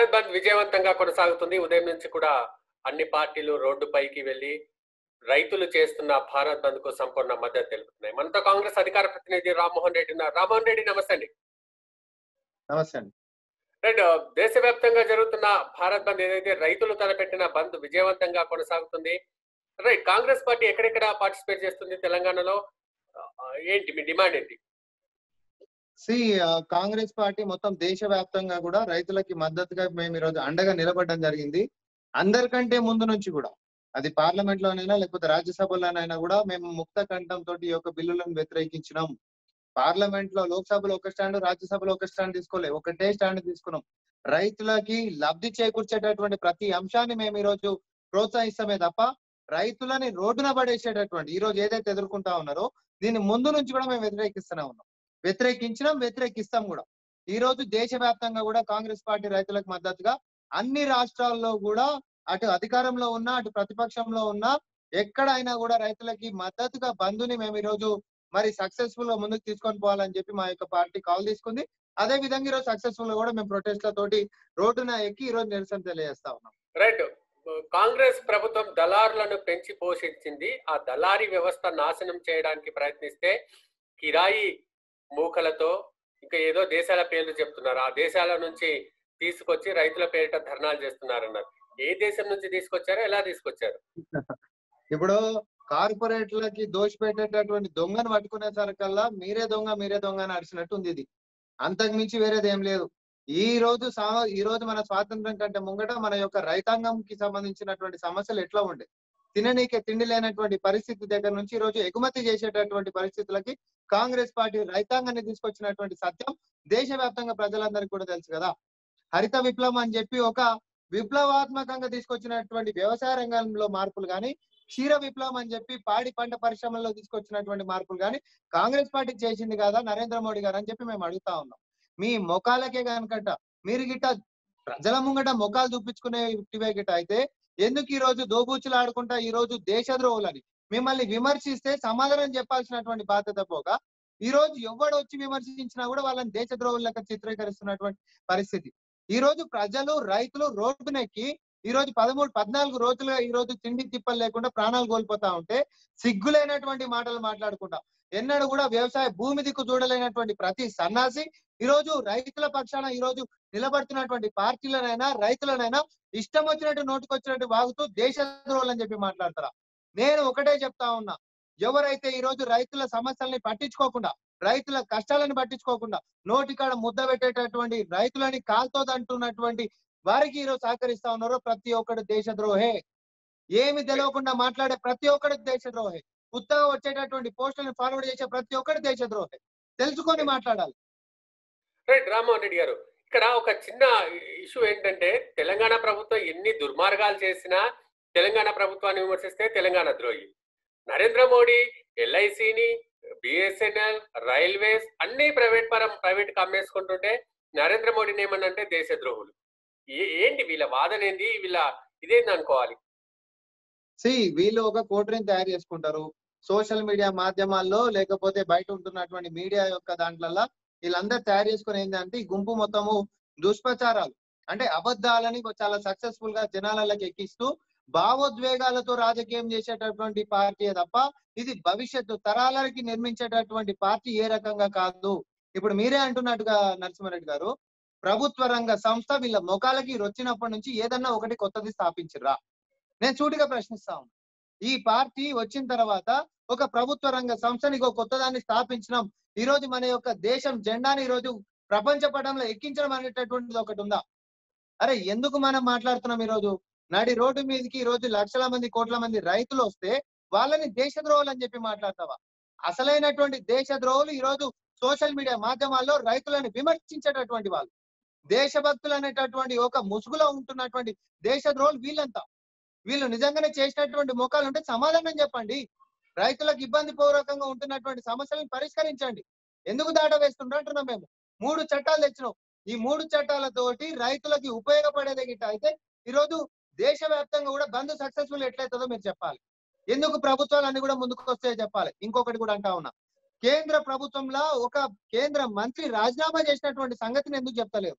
భారత్ బంద్ విజయవంతంగా కొనసాగుతుంది ఉదయం నుంచి కూడా అన్ని పార్టీలు రోడ్డుపైకి వెళ్లి రైతులు చేస్తున్న భారత్ బంద్ కు సంపూర్ణ మద్దతు తెలుపుతున్నాయి మనతో కాంగ్రెస్ అధికార ప్రతినిధి రామ్మోహన్ రెడ్డి ఉన్నారు రామ్మోహన్ రెడ్డి నమస్తే అండి నమస్తే అండి రైట్ దేశవ్యాప్తంగా జరుగుతున్న భారత్ బంద్ ఏదైతే రైతులు తలపెట్టిన బంద్ విజయవంతంగా కొనసాగుతుంది రైట్ కాంగ్రెస్ పార్టీ ఎక్కడెక్కడ పార్టిసిపేట్ చేస్తుంది తెలంగాణలో ఆ, ఏంటి మీ డిమాండ్ ఏంటి సి కాంగ్రెస్ పార్టీ మొత్తం దేశవ్యాప్తంగా కూడా రైతులకి మద్దతుగా మేము ఈరోజు అండగా నిలబడడం జరిగింది అందరికంటే ముందు నుంచి కూడా అది పార్లమెంట్ లోనైనా లేకపోతే రాజ్యసభలోనైనా కూడా మేము ముక్త కంఠం తోటి ఈ యొక్క బిల్లులను వ్యతిరేకించినాం పార్లమెంట్ లో లోక్సభలో ఒక స్టాండ్ రాజ్యసభలో ఒక స్టాండ్ తీసుకోలే ఒకటే స్టాండ్ తీసుకున్నాం రైతులకి లబ్ధి చేకూర్చేటటువంటి ప్రతి అంశాన్ని మేము ఈ రోజు ప్రోత్సహిస్తామే తప్ప రైతులని రోడ్డున పడేసేటటువంటి ఈ రోజు ఏదైతే ఎదుర్కొంటా ఉన్నారో దీన్ని ముందు నుంచి కూడా మేము వ్యతిరేకిస్తూనే ఉన్నాం వ్యతిరేకించినాం వ్యతిరేకిస్తాం కూడా ఈ రోజు దేశవ్యాప్తంగా కూడా కాంగ్రెస్ పార్టీ రైతులకు మద్దతుగా అన్ని రాష్ట్రాల్లో కూడా అటు అధికారంలో ఉన్న అటు ప్రతిపక్షంలో ఉన్న ఎక్కడైనా కూడా రైతులకి మద్దతుగా బంధుని మేము ఈ రోజు మరి సక్సెస్ఫుల్ గా ముందుకు తీసుకొని పోవాలని చెప్పి మా యొక్క పార్టీ కాల్ తీసుకుంది అదే విధంగా ఈ రోజు సక్సెస్ఫుల్ గా కూడా మేము ప్రొటెస్ట్ల తోటి రోడ్డున ఎక్కి ఈ రోజు నిరసన తెలియజేస్తా ఉన్నాం రైట్ కాంగ్రెస్ ప్రభుత్వం దళారులను పెంచి పోషించింది ఆ దళారీ వ్యవస్థ నాశనం చేయడానికి ప్రయత్నిస్తే కిరాయి మూకలతో ఇంకా ఏదో దేశాల పేర్లు చెప్తున్నారు ఆ దేశాల నుంచి తీసుకొచ్చి రైతుల పేరిట ధర్నాలు చేస్తున్నారు అన్నారు ఏ దేశం నుంచి తీసుకొచ్చారో ఎలా తీసుకొచ్చారు ఇప్పుడు కార్పొరేట్లకి దోషపెట్టేటటువంటి దొంగను పట్టుకునే సరికల్లా మీరే దొంగ మీరే దొంగ అని అరిచినట్టు ఉంది ఇది అంతకు మించి వేరేది ఏం లేదు ఈ రోజు సా- ఈ రోజు మన స్వాతంత్రం కంటే ముంగట మన యొక్క రైతాంగంకి సంబంధించినటువంటి సమస్యలు ఎట్లా ఉండే తిననీకే తిండి లేనటువంటి పరిస్థితి దగ్గర నుంచి ఈ రోజు ఎగుమతి చేసేటటువంటి పరిస్థితులకి కాంగ్రెస్ పార్టీ రైతాంగాన్ని తీసుకొచ్చినటువంటి సత్యం దేశవ్యాప్తంగా ప్రజలందరికీ కూడా తెలుసు కదా హరిత విప్లవం అని చెప్పి ఒక విప్లవాత్మకంగా తీసుకొచ్చినటువంటి వ్యవసాయ రంగంలో మార్పులు కానీ క్షీర విప్లవం అని చెప్పి పాడి పంట పరిశ్రమల్లో తీసుకొచ్చినటువంటి మార్పులు కానీ కాంగ్రెస్ పార్టీ చేసింది కదా నరేంద్ర మోడీ గారు అని చెప్పి మేము అడుగుతా ఉన్నాం మీ మొఖాలకే కనుకట మీరు గిట్ట ప్రజల ముంగట మొఖాలు చూపించుకునే వ్యక్తివే గిట్ట అయితే ఎందుకు ఈ రోజు దోబూచులు ఆడుకుంటా ఈ రోజు దేశద్రోహులని మిమ్మల్ని విమర్శిస్తే సమాధానం చెప్పాల్సినటువంటి బాధ్యత పోగా ఈ రోజు ఎవడు వచ్చి విమర్శించినా కూడా వాళ్ళని దేశద్రోహుల లెక్క చిత్రీకరిస్తున్నటువంటి పరిస్థితి ఈ రోజు ప్రజలు రైతులు రోడ్డునెక్కి ఈ రోజు పదమూడు పద్నాలుగు రోజులుగా ఈ రోజు తిండి తిప్పలు లేకుండా ప్రాణాలు కోల్పోతా ఉంటే సిగ్గులేనటువంటి మాటలు మాట్లాడుకుంటా ఎన్నడూ కూడా వ్యవసాయ భూమి దిక్కు చూడలేనటువంటి ప్రతి సన్నాసి ఈ రోజు రైతుల పక్షాన ఈ రోజు నిలబడుతున్నటువంటి పార్టీలనైనా రైతులనైనా ఇష్టం వచ్చినట్టు నోటికొచ్చినట్టు వాగుతూ దేశద్రోహులని చెప్పి మాట్లాడతారా నేను ఒకటే చెప్తా ఉన్నా ఎవరైతే ఈ రోజు రైతుల సమస్యల్ని పట్టించుకోకుండా రైతుల కష్టాలను పట్టించుకోకుండా నోటికాడ ముద్ద పెట్టేటటువంటి రైతులని కాల్తోదంటున్నటువంటి వారికి ఈరోజు సహకరిస్తా ఉన్నారో ప్రతి ఒక్కడు దేశద్రోహే ఏమి తెలియకుండా మాట్లాడే ప్రతి ఒక్కడు దేశద్రోహే కొత్తగా వచ్చేటటువంటి పోస్టులను ఫార్వర్డ్ చేసే ప్రతి ఒక్కడు దేశద్రోహే తెలుసుకొని మాట్లాడాలి రైట్ రామ్మోహన్ రెడ్డి గారు ఇక్కడ ఒక చిన్న ఇష్యూ ఏంటంటే తెలంగాణ ప్రభుత్వం ఎన్ని దుర్మార్గాలు చేసినా తెలంగాణ ప్రభుత్వాన్ని విమర్శిస్తే తెలంగాణ ద్రోహి నరేంద్ర మోడీ ఎల్ఐసిని బిఎస్ఎన్ఎల్ రైల్వేస్ అన్ని ప్రైవేట్ పరం ప్రైవేట్ అమ్మేసుకుంటుంటే నరేంద్ర మోడీని ఏమన్నంటే దేశద్రోహులు ఏ- ఏంటి వీళ్ళ వాదన ఏంది వీళ్ళ ఇదేంది అనుకోవాలి సి వీళ్ళు ఒక కోటరీని తయారు చేసుకుంటారు సోషల్ మీడియా మాధ్యమాల్లో లేకపోతే బయట ఉంటున్నటువంటి మీడియా యొక్క దాంట్లల్లో వీళ్ళందరూ తయారు చేసుకుని ఏంటంటే ఈ గుంపు మొత్తము దుష్ప్రచారాలు అంటే అబద్ధాలని చాలా సక్సెస్ఫుల్ గా జనాలకి ఎక్కిస్తూ భావోద్వేగాలతో రాజకీయం చేసేటటువంటి పార్టీ తప్ప ఇది భవిష్యత్తు తరాలకి నిర్మించేటటువంటి పార్టీ ఏ రకంగా కాదు ఇప్పుడు మీరే అంటున్నట్టుగా నరసింహారెడ్డి గారు ప్రభుత్వ రంగ సంస్థ వీళ్ళ ముఖాలకి వచ్చినప్పటి నుంచి ఏదన్నా ఒకటి కొత్తది స్థాపించరా నేను సూటిగా ప్రశ్నిస్తా ఉన్నా ఈ పార్టీ వచ్చిన తర్వాత ఒక ప్రభుత్వ రంగ సంస్థని ఒక కొత్తదాన్ని స్థాపించడం ఈ రోజు మన యొక్క దేశం జెండాని ఈ రోజు ప్రపంచ పటంలో ఎక్కించడం అనేటటువంటిది ఒకటి ఉందా అరే ఎందుకు మనం మాట్లాడుతున్నాం ఈ రోజు నడి రోడ్డు మీదకి ఈ రోజు లక్షల మంది కోట్ల మంది రైతులు వస్తే వాళ్ళని దేశద్రోహులు అని చెప్పి మాట్లాడతావా అసలైనటువంటి దేశద్రోహులు ఈ రోజు సోషల్ మీడియా మాధ్యమాల్లో రైతులను విమర్శించేటటువంటి వాళ్ళు దేశభక్తులు అనేటటువంటి ఒక ముసుగులో ఉంటున్నటువంటి దేశద్రోహులు వీళ్ళంతా వీళ్ళు నిజంగానే చేసినటువంటి మోకాలు ఉంటే సమాధానం చెప్పండి రైతులకు ఇబ్బంది పూర్వకంగా ఉంటున్నటువంటి సమస్యలను పరిష్కరించండి ఎందుకు దాట వేస్తుండ్రు అంటున్నాం మేము మూడు చట్టాలు తెచ్చినాం ఈ మూడు చట్టాలతోటి రైతులకి ఉపయోగపడేది గిట్ట అయితే ఈ రోజు దేశవ్యాప్తంగా కూడా బంద్ సక్సెస్ఫుల్ ఎట్లయితుందో మీరు చెప్పాలి ఎందుకు ప్రభుత్వాలు అన్ని కూడా ముందుకు వస్తాయో చెప్పాలి ఇంకొకటి కూడా అంటా ఉన్నా కేంద్ర ప్రభుత్వంలో ఒక కేంద్ర మంత్రి రాజీనామా చేసినటువంటి సంగతిని ఎందుకు చెప్తలేరు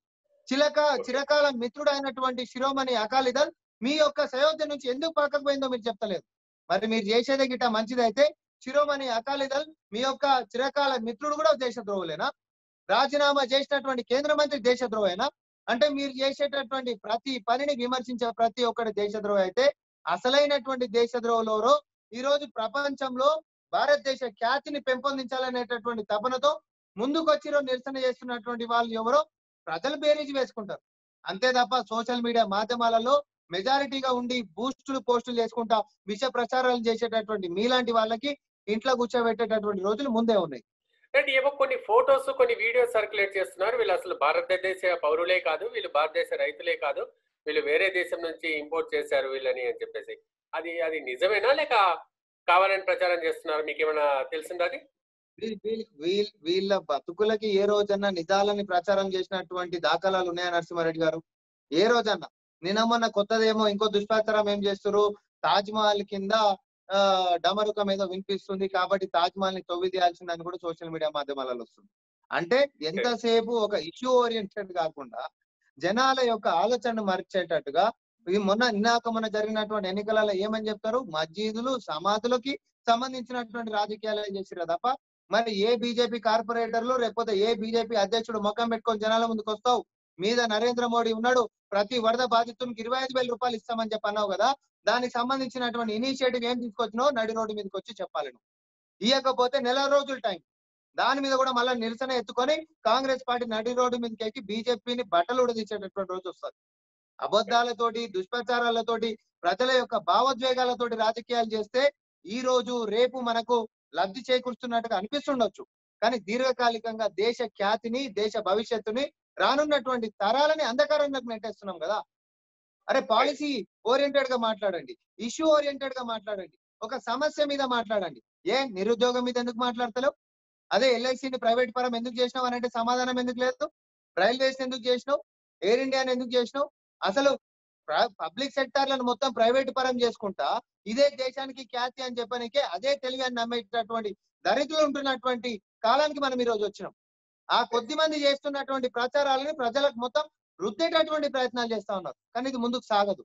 చిలక చిరకాల మిత్రుడైనటువంటి శిరోమణి అకాలీదల్ మీ యొక్క సయోధ్య నుంచి ఎందుకు పక్కకు పోయిందో మీరు చెప్తలేదు మరి మీరు చేసేదే గిట్ట మంచిదైతే శిరోమణి అకాలీదల్ మీ యొక్క చిరకాల మిత్రుడు కూడా దేశద్రోహులేనా రాజీనామా చేసినటువంటి కేంద్ర మంత్రి దేశద్రోహేనా అంటే మీరు చేసేటటువంటి ప్రతి పనిని విమర్శించే ప్రతి ఒక్కటి దేశద్రోహి అయితే అసలైనటువంటి దేశద్రోహులు ఈ రోజు ప్రపంచంలో భారతదేశ ఖ్యాతిని పెంపొందించాలనేటటువంటి తపనతో ముందుకొచ్చి ఈరోజు నిరసన చేస్తున్నటువంటి వాళ్ళు ఎవరో ప్రజలు బేరీజ్ వేసుకుంటారు అంతే తప్ప సోషల్ మీడియా మాధ్యమాలలో మెజారిటీగా ఉండి బూస్టులు పోస్టులు చేసుకుంటా విష ప్రచారాలు చేసేటటువంటి మీలాంటి వాళ్ళకి ఇంట్లో కూర్చోబెట్టేటటువంటి రోజులు ముందే ఉన్నాయి అంటే ఏవో కొన్ని ఫొటోస్ కొన్ని వీడియోస్ సర్క్యులేట్ చేస్తున్నారు వీళ్ళు అసలు భారతదేశ పౌరులే కాదు వీళ్ళు భారతదేశ రైతులే కాదు వీళ్ళు వేరే దేశం నుంచి ఇంపోర్ట్ చేశారు వీళ్ళని అని చెప్పేసి అది అది నిజమేనా లేక కావాలని ప్రచారం చేస్తున్నారు మీకు ఏమైనా తెలిసిందా అది వీ- వీ- వీ- వీళ్ళ బతుకులకి ఏ రోజన్నా నిజాలని ప్రచారం చేసినటువంటి దాఖలాలు ఉన్నాయా నరసింహారెడ్డి గారు ఏ రోజన్నా నిన్న మొన్న కొత్తదేమో ఇంకో దుష్ప్రచారం ఏం చేస్తారు తాజ్ మహల్ కింద ఆ డమరుకం ఏదో వినిపిస్తుంది కాబట్టి తాజ్ మహల్ ని తొవ్వి తీయాల్సిందని కూడా సోషల్ మీడియా మాధ్యమాలలో వస్తుంది అంటే ఎంతసేపు ఒక ఇష్యూ ఓరియంటెడ్ కాకుండా జనాల యొక్క ఆలోచనను మరిచేటట్టుగా ఈ మొన్న నిన్నాక మొన్న జరిగినటువంటి ఎన్నికలలో ఏమని చెప్తారు మస్జీదులు సమాధులకి సంబంధించినటువంటి రాజకీయాలు చేసిరు తప్ప మరి ఏ బీజేపీ కార్పొరేటర్లు లేకపోతే ఏ బీజేపీ అధ్యక్షుడు ముఖం పెట్టుకొని జనాల ముందుకు వస్తావు మీద నరేంద్ర మోడీ ఉన్నాడు ప్రతి వరద బాధితునికి ఇరవై ఐదు వేల రూపాయలు ఇస్తామని చెప్పి అన్నావు కదా దానికి సంబంధించినటువంటి ఇనిషియేటివ్ ఏం తీసుకొచ్చినావు నడి రోడ్డు మీదకి వచ్చి చెప్పాలి నువ్వు ఇవ్వకపోతే నెల రోజుల టైం దాని మీద కూడా మళ్ళీ నిరసన ఎత్తుకొని కాంగ్రెస్ పార్టీ నడి రోడ్డు మీదకి ఎక్కి బీజేపీని బట్టలు ఉడదీసేటటువంటి రోజు వస్తుంది అబద్ధాలతోటి దుష్ప్రచారాలతోటి ప్రజల యొక్క భావోద్వేగాలతోటి రాజకీయాలు చేస్తే ఈ రోజు రేపు మనకు లబ్ధి చేకూరుస్తున్నట్టుగా అనిపిస్తుండొచ్చు కానీ దీర్ఘకాలికంగా దేశ ఖ్యాతిని దేశ భవిష్యత్తుని రానున్నటువంటి తరాలని అంధకారంలోకి నెట్టేస్తున్నాం కదా అరే పాలసీ ఓరియంటెడ్ గా మాట్లాడండి ఇష్యూ ఓరియంటెడ్ గా మాట్లాడండి ఒక సమస్య మీద మాట్లాడండి ఏ నిరుద్యోగం మీద ఎందుకు మాట్లాడతలేవు అదే ఎల్ఐసిని ప్రైవేట్ పరం ఎందుకు చేసినావు అని అంటే సమాధానం ఎందుకు లేదు రైల్వేస్ ఎందుకు చేసినావు ఎయిర్ ఇండియాని ఎందుకు చేసినావు అసలు పబ్లిక్ సెక్టార్లను మొత్తం ప్రైవేట్ పరం చేసుకుంటా ఇదే దేశానికి ఖ్యాతి అని చెప్పడానికి అదే తెలివి అని నమ్మేటటువంటి దరిద్రులు ఉంటున్నటువంటి కాలానికి మనం ఈ రోజు వచ్చినాం ఆ కొద్ది మంది చేస్తున్నటువంటి ప్రచారాలని ప్రజలకు మొత్తం రుద్దేటటువంటి ప్రయత్నాలు చేస్తా ఉన్నారు కానీ ఇది ముందుకు సాగదు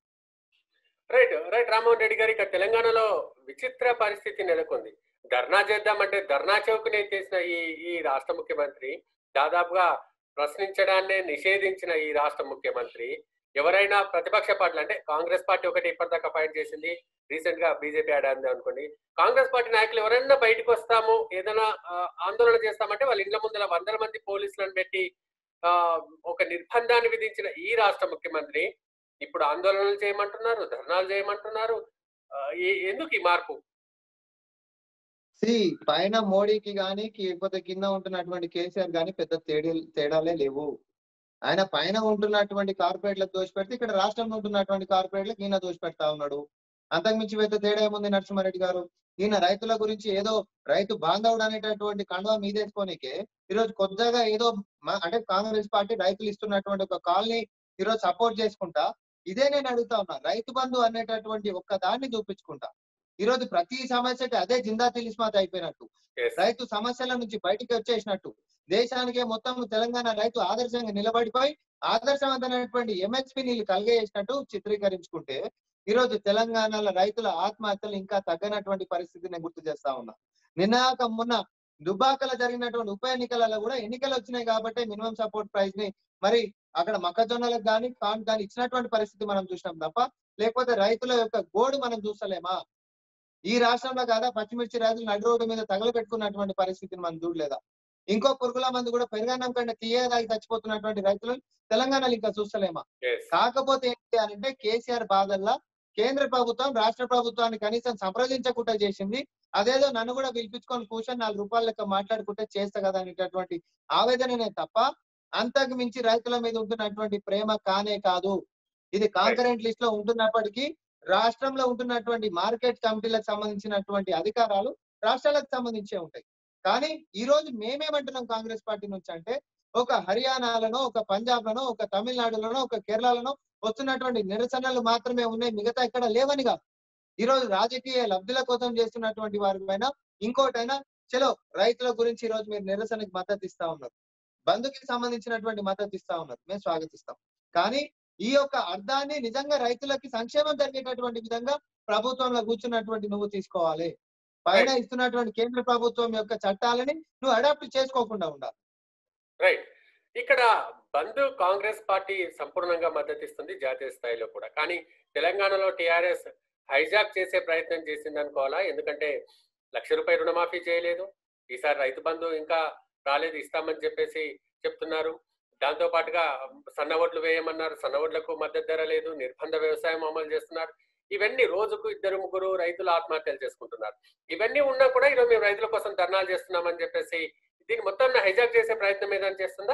రైట్ రైట్ రామ్మోహన్ రెడ్డి గారు ఇక్కడ తెలంగాణలో విచిత్ర పరిస్థితి నెలకొంది ధర్నా చేద్దామంటే ధర్నా చౌక్ని చేసిన ఈ ఈ రాష్ట్ర ముఖ్యమంత్రి దాదాపుగా ప్రశ్నించడాన్నే నిషేధించిన ఈ రాష్ట్ర ముఖ్యమంత్రి ఎవరైనా ప్రతిపక్ష పార్టీలు అంటే కాంగ్రెస్ పార్టీ ఒకటి ఇప్పటిదాకా ఫైట్ చేసింది రీసెంట్ గా బీజేపీ ఆడింది అనుకోండి కాంగ్రెస్ పార్టీ నాయకులు ఎవరైనా బయటకు వస్తాము ఏదైనా ఆ, ఆందోళన చేస్తామంటే వాళ్ళ ఇండ్ల ముందర వందల మంది పోలీసులను పెట్టి ఆ ఒక నిర్బంధాన్ని విధించిన ఈ రాష్ట్ర ముఖ్యమంత్రి ఇప్పుడు ఆందోళనలు చేయమంటున్నారు ధర్నాలు చేయమంటున్నారు ఆ, ఏ- ఎందుకు ఈ మార్పు సి పైన మోడీకి గాని లేకపోతే కింద ఉంటున్నటువంటి కేసీఆర్ గాని పెద్ద తేడా తేడాలే లేవు ఆయన పైన ఉంటున్నటువంటి కార్పొరేట్లకు దోషపెడితే ఇక్కడ రాష్ట్రంలో ఉంటున్నటువంటి కార్పొరేట్లకు ఈయన దోషపెడతా ఉన్నాడు అంతకుమించి పెద్ద తేడా ఏముంది నరసింహారెడ్డి గారు ఈయన రైతుల గురించి ఏదో రైతు బాంధవుడు అనేటటువంటి కండువా మీదేసుకోనికే ఈరోజు కొత్తగా ఏదో మ- అంటే కాంగ్రెస్ పార్టీ రైతులు ఇస్తున్నటువంటి ఒక కాల్ని ఈరోజు సపోర్ట్ చేసుకుంటా ఇదే నేను అడుగుతా ఉన్నా రైతు బంధు అనేటటువంటి ఒక్క దాన్ని చూపించుకుంటా ఈ రోజు ప్రతి సమస్యకి అదే జిందా తిలిస్మాత్ అయిపోయినట్టు Yes. రైతు సమస్యల నుంచి బయటికి వచ్చేసినట్టు దేశానికే మొత్తం తెలంగాణ రైతు ఆదర్శంగా నిలబడిపోయి ఆదర్శవంతమైనటువంటి ఎంఎస్పి నీళ్ళు కలిగేసినట్టు చిత్రీకరించుకుంటే ఈ రోజు తెలంగాణలో రైతుల ఆత్మహత్యలు ఇంకా తగ్గనటువంటి పరిస్థితిని నేను గుర్తు చేస్తా ఉన్నా నిన్నాక మొన్న దుబాకలో జరిగినటువంటి ఉప ఎన్నికలలో కూడా ఎన్నికలు వచ్చినాయి కాబట్టి మినిమం సపోర్ట్ ప్రైస్ ని మరి అక్కడ మొక్కజొన్నలకు కానీ కాన్ కానీ ఇచ్చినటువంటి పరిస్థితి మనం చూసినాం తప్ప లేకపోతే రైతుల యొక్క గోడు మనం చూస్తలేమా ఈ రాష్ట్రంలో కాదా పచ్చిమిర్చి రైతులు నడి రోడ్డు మీద తగలబెట్టుకున్నటువంటి పరిస్థితిని మనం చూడలేదా ఇంకో పురుగుల మందు కూడా పెరుగన్నం కంటే తీయ తాగి చచ్చిపోతున్నటువంటి రైతులు తెలంగాణలో ఇంకా చూస్తలేమా Yes. కాకపోతే ఏంటి అని అంటే కేసీఆర్ బాధల్లా కేంద్ర ప్రభుత్వం రాష్ట్ర ప్రభుత్వాన్ని కనీసం సంప్రదించకుండా చేసింది అదేదో నన్ను కూడా పిలిపించుకొని కూర్చొని నాలుగు రూపాయల లెక్క మాట్లాడుకుంటే చేస్తా కదా అనేటటువంటి ఆవేదననే తప్ప అంతకు మించి రైతుల మీద ఉంటున్నటువంటి ప్రేమ కానే కాదు ఇది కాంకరెంట్ లిస్ట్ లో ఉంటున్నప్పటికీ రాష్ట్రంలో ఉంటున్నటువంటి మార్కెట్ కమిటీలకు సంబంధించినటువంటి అధికారాలు రాష్ట్రాలకు సంబంధించే ఉంటాయి కానీ ఈ రోజు మేమేమంటున్నాం కాంగ్రెస్ పార్టీ నుంచి అంటే ఒక హర్యానాలోనో ఒక పంజాబ్ లోనో ఒక తమిళనాడులోనో ఒక కేరళలోనో వస్తున్నటువంటి నిరసనలు మాత్రమే ఉన్నాయి మిగతా ఇక్కడ లేవని కాదు ఈ రోజు రాజకీయ లబ్ధుల కోసం చేస్తున్నటువంటి వారి పైన ఇంకోటైనా చలో రైతుల గురించి ఈ రోజు మీరు నిరసనకి మద్దతు ఇస్తా ఉన్నారు బంధుకి సంబంధించినటువంటి మద్దతు ఇస్తా ఉన్నారు మేము స్వాగతిస్తాం కానీ ఈ యొక్క అర్థాన్ని నిజంగా రైతులకి సంక్షేమం జరిగేటటువంటి విధంగా ప్రభుత్వంలో కూర్చున్నటువంటి నువ్వు తీసుకోవాలి పైన ఇస్తున్నటువంటి కేంద్ర ప్రభుత్వం యొక్క చట్టాలని నువ్వు అడాప్ట్ చేసుకోకుండా ఉండాలి రైట్ ఇక్కడ బంద్ కాంగ్రెస్ పార్టీ సంపూర్ణంగా మద్దతు ఇస్తుంది జాతీయ స్థాయిలో కూడా కానీ తెలంగాణలో టిఆర్ఎస్ హైజాక్ చేసే ప్రయత్నం చేసింది అనుకోవాలా ఎందుకంటే లక్ష రూపాయలు రుణమాఫీ చేయలేదు ఈసారి రైతు బంధు ఇంకా రాలేదు ఇస్తామని చెప్పేసి చెప్తున్నారు దాంతో పాటుగా సన్న వడ్లు వేయమన్నారు సన్న వడ్లకు మద్దతు ధర లేదు నిర్బంధ వ్యవసాయం అమలు చేస్తున్నారు ఇవన్నీ రోజుకు ఇద్దరు ముగ్గురు రైతులు ఆత్మహత్యలు చేసుకుంటున్నారు ఇవన్నీ ఉన్నా కూడా ఈరోజు మేము రైతుల కోసం ధర్నాలు చేస్తున్నామని చెప్పేసి దీన్ని మొత్తం హైజాక్ చేసే ప్రయత్నం ఏదైనా చేస్తుందా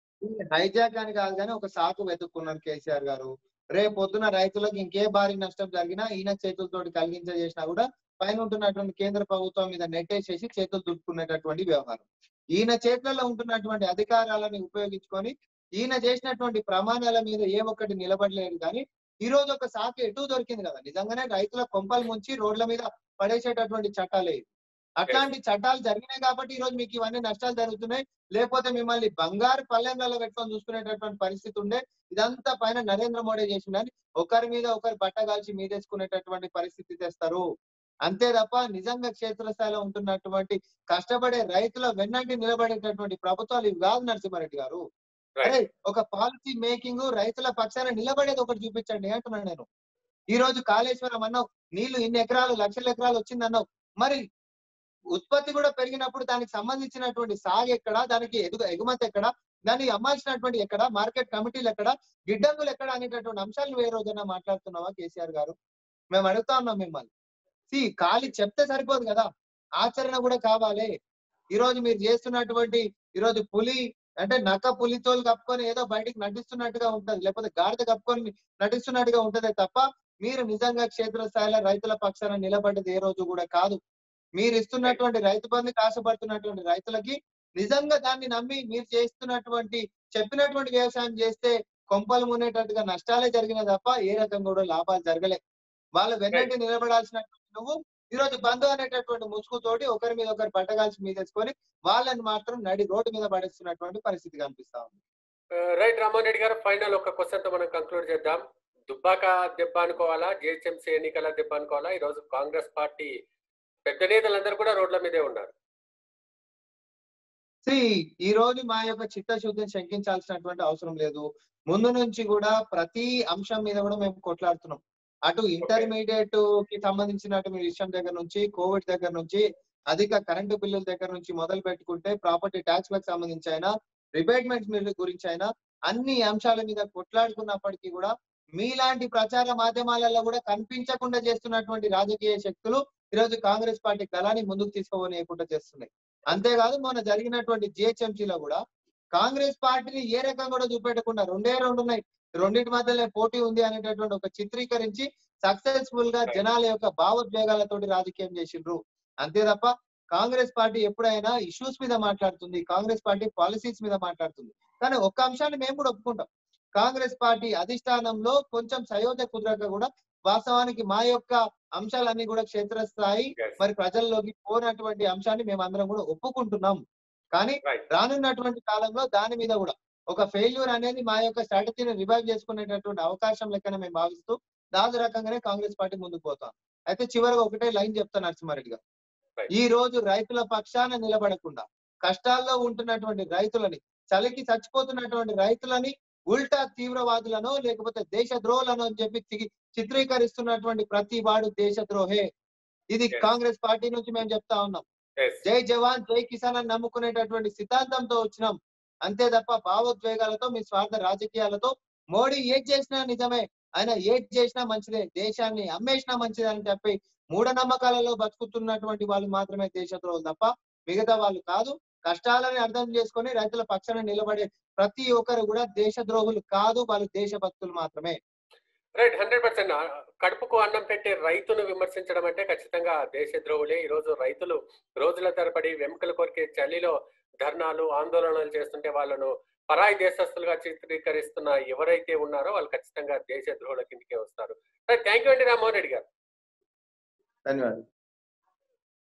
హైజాక్ అని కాదు కానీ ఒక సాకు వెతుక్కున్నారు కేసీఆర్ గారు రేపు పొద్దున రైతులకు ఇంకే భారీ నష్టం జరిగినా ఈయన చేతులతోటి కలిగించ చేసినా కూడా పైన ఉంటున్నటువంటి కేంద్ర ప్రభుత్వం మీద నెట్టేసేసి చేతులు దుట్టుకునేటటువంటి వ్యవహారం ఈయన చేతులలో ఉంటున్నటువంటి అధికారాలను ఉపయోగించుకొని ఈయన చేసినటువంటి ప్రమాణాల మీద ఏ ఒక్కటి నిలబడలేదు కానీ ఈ రోజు ఒక సాకు ఎటు దొరికింది కదా నిజంగానే రైతుల కొంపలు ముంచి రోడ్ల మీద పడేసేటటువంటి చట్టాలే ఇవి. అట్లాంటి చట్టాలు జరిగినాయి కాబట్టి ఈ రోజు మీకు ఇవన్నీ నష్టాలు జరుగుతున్నాయి లేకపోతే మిమ్మల్ని బంగారు పల్లెంలలో పెట్టుకొని చూసుకునేటటువంటి పరిస్థితి ఉండే ఇదంతా పైన నరేంద్ర మోడీ చేసిండని ఒకరి మీద ఒకరు బట్ట కాల్చి మీదేసుకునేటటువంటి పరిస్థితి తెస్తారు అంతే తప్ప నిజంగా క్షేత్రస్థాయిలో ఉంటున్నటువంటి కష్టపడే రైతుల వెన్నంటి నిలబడేటటువంటి ప్రభుత్వాలు ఇవి కాదు నరసింహారెడ్డి గారు అరే ఒక పాలసీ మేకింగ్ రైతుల పక్షాన నిలబడేది ఒకటి చూపించండి అంటున్నాను నేను ఈ రోజు కాళేశ్వరం అన్నావు నీళ్లు ఇన్ని ఎకరాలు లక్షల ఎకరాలు వచ్చింది అన్నావు మరి ఉత్పత్తి కూడా పెరిగినప్పుడు దానికి సంబంధించినటువంటి సాగు ఎక్కడ దానికి ఎదుగు ఎగుమతి ఎక్కడ దాన్ని అమ్మాల్సినటువంటి ఎక్కడ మార్కెట్ కమిటీలు ఎక్కడ గిడ్డంగులు ఎక్కడ అనేటటువంటి అంశాలను ఏ రోజైనా మాట్లాడుతున్నావా కేసీఆర్ గారు మేము అడుగుతా ఉన్నాం మిమ్మల్ని సి ఖాళీ చెప్తే సరిపోదు కదా ఆచరణ కూడా కావాలి ఈ రోజు మీరు చేస్తున్నటువంటి ఈ రోజు పులి అంటే నక్క పులితోలు కప్పుకొని ఏదో బయటికి నటిస్తున్నట్టుగా ఉంటది లేకపోతే గాడిద కప్పుకొని నటిస్తున్నట్టుగా ఉంటదే తప్ప మీరు నిజంగా క్షేత్రస్థాయిలో రైతుల పక్షాన నిలబడ్డది ఏ రోజు కూడా కాదు మీరు ఇస్తున్నటువంటి రైతు బంధుకి ఆశపడుతున్నటువంటి రైతులకి నిజంగా దాన్ని నమ్మి మీరు చేస్తున్నటువంటి చెప్పినటువంటి వ్యవసాయం చేస్తే కొంపలు మునేటట్టుగా నష్టాలే జరిగినాయి తప్ప ఏ రకంగా కూడా లాభాలు జరగలే వాళ్ళ వెన్నంటి నిలబడాల్సినటువంటి నువ్వు ఈ రోజు బంధు అనేటటువంటి ముసుగుతోటి ఒకరి మీద ఒకరు బట్టగాల్చి మీదేసుకొని వాళ్ళని మాత్రం నడి రోడ్డు మీద పడేస్తున్నటువంటి పరిస్థితి కనిపిస్తా ఉంది రైట్ రామ్మోహన్ రెడ్డి గారు ఫైనల్ ఒక క్వశ్చన్ తో మనం కంక్లూడ్ చేద్దాం దుబ్బాక దెబ్బ అనుకోవాలా జిహెచ్ఎంసీ ఎన్నికల దెబ్బ అనుకోవాలా ఈ రోజు కాంగ్రెస్ పార్టీ పెద్ద నేతలందరూ కూడా రోడ్ల మీదే ఉన్నారు సి ఈ రోజు మా యొక్క చిత్తశుద్ధిని శంకించాల్సినటువంటి అవసరం లేదు ముందు నుంచి కూడా ప్రతి అంశం మీద కూడా మేము కొట్లాడుతున్నాం అటు ఇంటర్మీడియట్ కి సంబంధించినటువంటి విషయం దగ్గర నుంచి కోవిడ్ దగ్గర నుంచి అధిక కరెంటు బిల్లుల దగ్గర నుంచి మొదలు పెట్టుకుంటే ప్రాపర్టీ ట్యాక్స్ లకు సంబంధించి అయినా రిబేట్మెంట్స్ గురించి అయినా అన్ని అంశాల మీద కొట్లాడుకున్నప్పటికీ కూడా మీలాంటి ప్రచార మాధ్యమాలలో కూడా కనిపించకుండా చేస్తున్నటువంటి రాజకీయ శక్తులు ఈరోజు కాంగ్రెస్ పార్టీ గలాన్ని ముందుకు తీసుకోవనియకుండా చేస్తున్నాయి అంతేకాదు మొన్న జరిగినటువంటి జిహెచ్ఎంసీ లో కూడా కాంగ్రెస్ పార్టీని ఏ రకంగా కూడా చూపెట్టకుండా రెండే రెండు ఉన్నాయి రెండింటి మధ్యలో పోటీ ఉంది అనేటటువంటి ఒక చిత్రీకరించి సక్సెస్ఫుల్ గా జనాల యొక్క భావోద్వేగాలతోటి రాజకీయం చేసిండ్రు అంతే తప్ప కాంగ్రెస్ పార్టీ ఎప్పుడైనా ఇష్యూస్ మీద మాట్లాడుతుంది కాంగ్రెస్ పార్టీ పాలసీస్ మీద మాట్లాడుతుంది కానీ ఒక్క అంశాన్ని మేము కూడా ఒప్పుకుంటాం కాంగ్రెస్ పార్టీ అధిష్టానంలో కొంచెం సయోధ్య కుదరక కూడా వాస్తవానికి మా యొక్క అంశాలన్నీ కూడా క్షేత్రస్థాయి Yes. మరి ప్రజల్లోకి పోనటువంటి అంశాన్ని మేము అందరం కూడా ఒప్పుకుంటున్నాం కానీ Right. రానున్నటువంటి కాలంలో దాని మీద కూడా ఒక ఫెయిల్యూర్ అనేది మా యొక్క స్ట్రాటజీని రివైవ్ చేసుకునేటటువంటి అవకాశం లెక్కన మేము భావిస్తూ దాని రకంగానే కాంగ్రెస్ పార్టీ ముందుకు పోతాం అయితే చివరిగా ఒకటే లైన్ చెప్తాను నరసింహారెడ్డి గారు Right. ఈ రోజు రైతుల పక్షాన నిలబడకుండా కష్టాల్లో ఉంటున్నటువంటి రైతులని చలికి చచ్చిపోతున్నటువంటి రైతులని ఉల్టా తీవ్రవాదులను లేకపోతే దేశద్రోహులను అని చెప్పి చి- చిత్రీకరిస్తున్నటువంటి ప్రతి వాడు దేశద్రోహే ఇది Yes. కాంగ్రెస్ పార్టీ నుంచి మేము చెప్తా ఉన్నాం Yes. జై జవాన్ జై కిసాన్ అని నమ్ముకునేటటువంటి సిద్ధాంతంతో వచ్చినాం అంతే తప్ప భావోద్వేగాలతో మీ స్వార్థ రాజకీయాలతో మోడీ ఏది చేసినా నిజమే ఆయన ఏది చేసినా మంచిదే దేశాన్ని అమ్మేసినా మంచిదే అని చెప్పి మూఢనమ్మకాలలో బతుకుతున్నటువంటి వాళ్ళు మాత్రమే దేశద్రోహులు తప్ప మిగతా వాళ్ళు కాదు కష్టాలని అర్థం చేసుకొని రైతుల పక్షాన నిలబడే ప్రతి ఒక్కరు కూడా దేశద్రోహులు కాదు వాళ్ళు దేశభక్తులు మాత్రమే రైట్ హండ్రెడ్ పర్సెంట్ కడుపుకు అన్నం పెట్టే రైతును విమర్శించడం అంటే ఖచ్చితంగా దేశద్రోహులే ఈ రోజు రైతులు రోజుల తరబడి వెంకలు కొరికే చలిలో ధర్నాలు ఆందోళనలు చేస్తుంటే వాళ్ళను పరాయి దేశస్తులుగా చిత్రీకరిస్తున్న ఎవరైతే ఉన్నారో వాళ్ళు ఖచ్చితంగా దేశద్రోహుల కిందకే వస్తారు థ్యాంక్ యూ అండి రామ్మోహన్ రెడ్డి గారు ధన్యవాదాలు